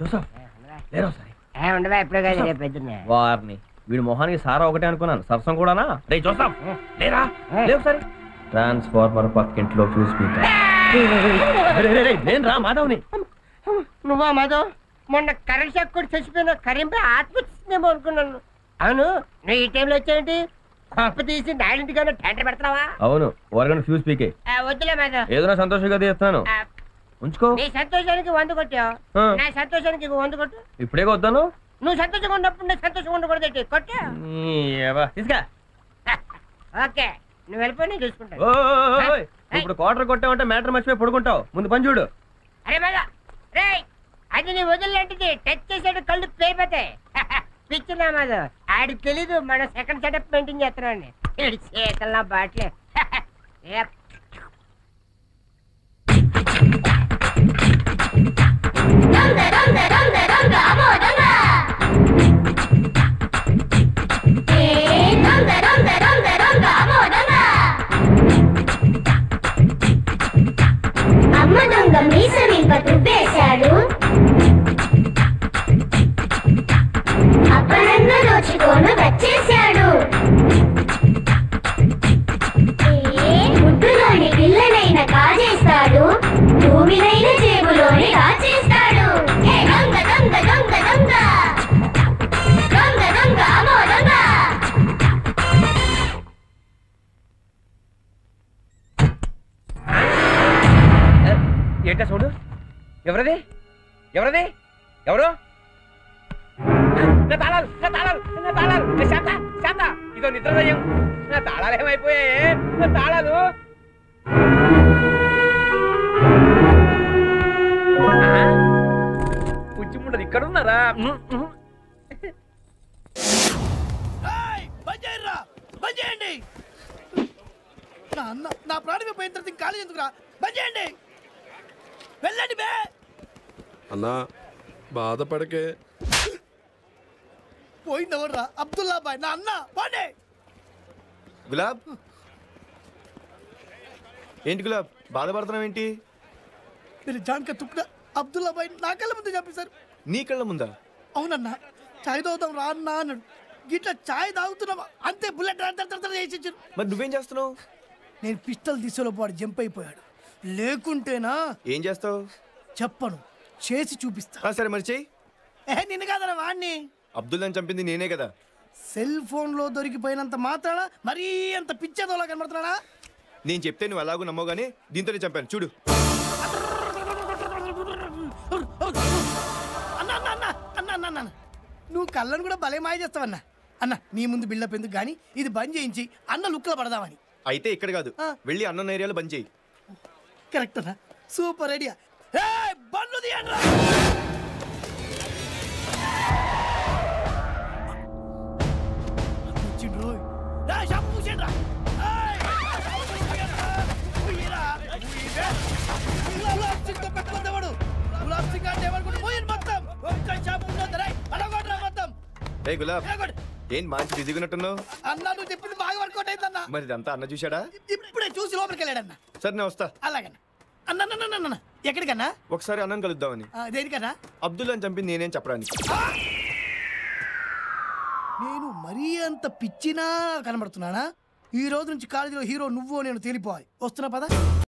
Joseph లేరా సరే ఏ ఉండవా ఎప్పుడు కాదు రేపు పొద్దున్నే. వారిని వీడి మొహానికి సారా ఒకటే అనుకున్నాను సరసం కూడానా రే జోసఫ్ లేరా లేవు సరే ట్రాన్స్ఫార్మర్ పక్కింట్లో ఫ్యూజ్ పీక నేను రా మాధవ్ని నువ్వా మాధవ్ మొన్న కరెంట్ షాక్ కూడా చచ్చిపోయిన కరెంపై ఆత్మహత్యేమో అనుకున్నాను అవును నువ్వు ఈ టైంలో వచ్చాయంటి కొంప తీసి నాడింటిగా టెండర్ పెడతావా అవును వరగని ఫ్యూజ్ పీకే ఆ, వద్దులే మాధవ్ ఏదైనా సంతోషంగా తీస్తాను ఆ, ఉంచుకో నీ సంతోషానికి వంద కొట్టావు ఆ. నా సంతోషానికి ఇంకో వంద కొట్టు ఇప్పుడే వద్దాను నువ్వు సంతోషంగా ఉన్నప్పుడు నేను సంతోషంగా ఉండకూడదు కొట్టు తీసుకా ఓకే నువ్వు వెళ్ళిపోయి నేను చూసుకుంటాను ఓ, ఓ, ఓ, ఓ, ఓ. ఇప్పుడు క్వార్టర్ కొట్టావంటే మ్యాటర్ మర్చిపోయి పడుకుంటావు ముందు పని చూడు అరే మళ్ళా రే అది నీ వదిలేంటిది టచ్ చేసాడు కళ్ళు పేరిపోతాయి పిచ్చిన మాదు ఆడికి తెలీదు మన సెకండ్ సెటప్ మెయింటైన్ చేస్తున్నాండి చేతల్లో బాట్లే ఏప్. దొంగ దొంగ దొంగ దొంగ అమ్మో దొంగ ఏ దొంగ దొంగ దొంగ దొంగ అమ్మో దొంగ అమ్మ దొంగ మీసమింప తువ్వేశాడు అప్పనంగా దోచుకోను వచ్చేశాడు ఏ ముద్దులోని పిల్లనైన కాజేస్తాడు భూమినైన జేబులోని దాచేస్తాడు హే దొంగ దొంగ దొంగ దొంగ దొంగ దొంగ అమ్మో దొంగ ఏంటా చూడు ఎవరది ఎవరది ఎవరు నా తాళాలు నా తాళాలు నా తాళాలు ఏ శాంత శాంత ఇదో నిద్ర దయ్యం నా తాళాలు ఏమైపోయాయి నా తాళాలు ఆ? పుచ్చి ఉండదు ఇక్కడ ఉన్నారా బంద్ చేయండి నా అన్న నా ప్రాణం పోయిన తర్వాత ఇంకా కాలేజ్ ఎందుకురా బంద్ చేయండి వెళ్ళండి బే అన్నా బాధపడకే పోయిందెవర్రా అబ్దుల్లా బాయ్ నా అన్న పోండి గులాబ్ ఏంటి గులాబ్ బాధపడుతున్నావు ఏంటి మీరు జాన్క తుక్కున అబ్దుల్లా బాయ్ నా కళ్ళ ముందు చెప్పేశారు నీ కళ్ళ ముందా అవునన్నా చాయ్ తాగుతాం రా అన్నా అన్నాడు గిట్ల చాయ్ తాగుతున్నావా అంతే బుల్లెట్ రా, తర, తర, తర చేసి ఇచ్చారు మరి నువ్వేం చేస్తున్నావు నేను పిస్టల్ తీసేలోపు వాడు జంప్ అయిపోయాడు లేకుంటేనా ఏం చేస్తావు చెప్పను చేసి చూపిస్తా ఆ, సరే మరి చెయ్యి ఏ నిన్ను కాదరా వాడిని అబ్దుల్లాని చంపింది నేనే కదా సెల్ ఫోన్ లో దొరికిపోయినంత మాత్రాన మరీ అంత పిచ్చేదోలా కనబడుతున్నాడా నేను చెప్తే నువ్వు ఎలాగో నమ్మవు కానీ దీంతోనే చంపాను చూడు అన్న అన్న అన్న అన్న అన్న అన్న నువ్వు కళ్ళను కూడా భలే మాయ చేస్తావన్నా అన్న నీ ముందు బిల్డప్ ఎందుకు కానీ ఇది బంద్ చేయించి అన్న లుక్లో పడదామని అయితే ఇక్కడ కాదు ఆ. వెళ్ళి అన్న ఏరియాలో బంద్ చేయి కరెక్ట్ అన్న సూపర్ ఐడియా బండ్లు తీయండి రా. వచ్చిండ్రు రోయ్. రా, షాపు మూసేయండి రా. ఏయ్, షాపు మూసేయండి రా. ఉయ్యిరా, ఉయ్యిరే. గులాబ్ సింగ్ తో పెట్టుకుంటే వాడు. గులాబ్ సింగ్ అంటే ఏమనుకుంటే పోయింది మొత్తం ఒక్క షాపు ఉండొద్దు రే. అడగొట్టురా మొత్తం ఏ గులాబ్ ఎడగొట్టు. ఏం మంచి బిజీగా ఉన్నట్టున్నావు అన్న నువ్వు చెప్పింది బాగా వర్కౌట్ అయిందన్న మరి ఇదంతా అన్న చూశాడా ఇప్పుడే చూసి లోపలికి వెళ్ళాడన్న సరే నేను వస్తా అలాగన్న అన్న అన్న, అన్న, అన్న, అన్న. ఎక్కడికన్నా ఒకసారి అన్నం కలుద్దామని ఆ, దేనికన్నా అబ్దుల్లాని చంపింది నేనేం చెప్పడానికి నేను మరీ అంత పిచ్చినా కనబడుతున్నానా ఈ రోజు నుంచి కాలేజీలో హీరో నువ్వు నేను తేలిపోవాలి వస్తున్నా పదా